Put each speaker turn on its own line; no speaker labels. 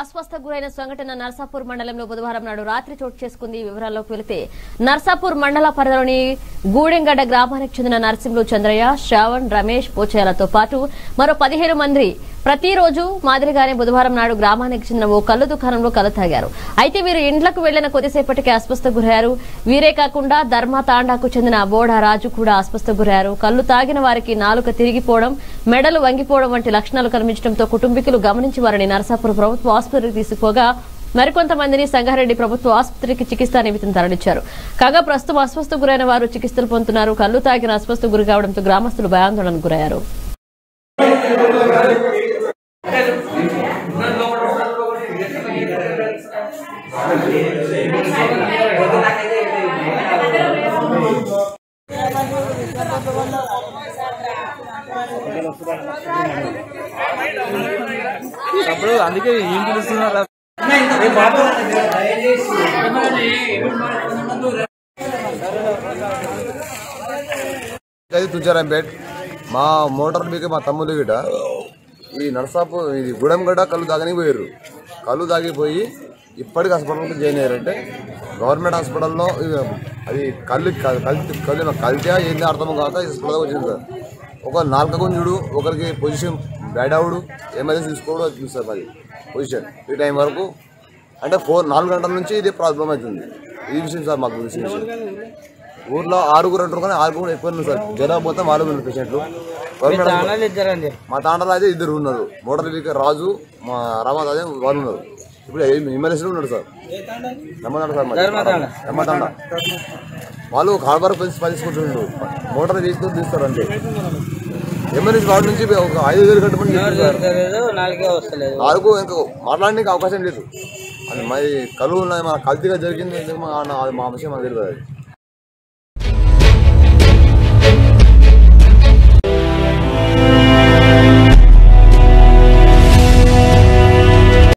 అస్వస్థ గురైన సంఘటన నర్సాపూర్ మండలంలో బుధవారం నాడు రాత్రి చోటు చేసుకుంది వివరాల్లోకి వెళితే నర్సాపూర్ మండల పరిధిలోని గూడెంగడ్డ గ్రామానికి చెందిన నర్సింహులు చంద్రయ్య శ్రావణ్ రమేష్ పోచేయాలతో పాటు మరో పదిహేను మంది ప్రతిరోజు మాదిరిగానే బుధవారం నాడు గ్రామానికి చెందిన ఓ కళ్ళు దుకాణంలో కళ్ళు తాగారు అయితే వీరు ఇండ్లకు వెళ్లిన కొద్దిసేపటికి అస్వస్థ గురయ్యారు వీరే కాకుండా ధర్మ తాండాకు చెందిన బోడా రాజు కూడా అస్వస్థ గురయ్యారు కళ్ళు తాగిన వారికి నాలుక తిరిగిపోవడం మెడలు వంగిపోవడం వంటి లక్షణాలు కనిపించడంతో కుటుంబీకులు గమనించి వారిని నరసాపురం ప్రభుత్వ ఆసుపత్రికి తీసుకుపోగా మరికొంతమందిని సంగారెడ్డి ప్రభుత్వ ఆసుపత్రికి చికిత్స నిమిత్తం తరలించారు కాగా ప్రస్తుతం అస్వస్థ గురైన వారు చికిత్సలు పొందుతున్నారు కళ్ళు తాగిన అస్వస్థ గురి కావడంతో గ్రామస్తులు భయాందోళనకు గురయ్యారు
అప్పుడు అందుకే ఏం పిలుస్తున్నారు
అది తుచారాంపేట్ మా మోటార్ మీకు మా తమ్ముడు గిట ఈ నర్సాపు ఇది గుడెంగడ్డ కళ్ళు తాగని పోయారు కళ్ళు తాగిపోయి ఇప్పటికి హాస్పిటల్కి జాయిన్ అయ్యారంటే గవర్నమెంట్ హాస్పిటల్లో ఇది అది కళ్ళు కల్తీ కళ్ళు కల్తీ ఏంది అర్థం కాక హాస్పిటల్ వచ్చింది సార్ ఒక నాలుక గుంజుడు ఒకరికి పొజిషన్ బ్యాడ్ అవుడు ఎమర్జెన్సీ తీసుకోవడం చూస్తారు మరి పొజిషన్ ఈ టైం వరకు అంటే ఫోర్ నాలుగు గంటల నుంచి ఇది ప్రాబ్లం అవుతుంది ఈ విషయం సార్ మాకు తెలిసిన విషయం ఊర్లో ఆరుగురు అంటారు కానీ ఆరుగురు కూడా ఎక్కువ ఉన్నారు సార్ జనాభా మొత్తం ఆరుగురు ఉన్నారు పేషెంట్లు గవర్నమెంట్ హాస్పిటల్-
ఇద్దరండి
మా తాండలో అయితే ఇద్దరు ఉన్నారు మోటార్ వెహికల్ రాజు మా రామాద్ అదే వాళ్ళు ఉన్నారు ఇప్పుడు ఎమ్మెల్యేసీలో ఉన్నాడు సార్ రమ్మన్నాడు సార్ మరి.
ధర్మతాండ.
రమ్మతాండ వాళ్ళు హార్బర్ పని పనిచుకుంటుండ్రు మోటార్ తీసుకొని తీస్తారు అంతే ఎమ్మెల్యేసీ వార్డు నుంచి ఒక ఐదు వేలు కట్టమని చెప్పింది సార్
దొరకలేదు నాలుగే వస్తలేదు
నాలుగు ఇంకా మాట్లాడడానికి అవకాశం లేదు అది మరి కలువు ఉన్నది మన కల్తీగా జరిగింది ఎందుకు మా మా విషయం మాకు తెలియదు అది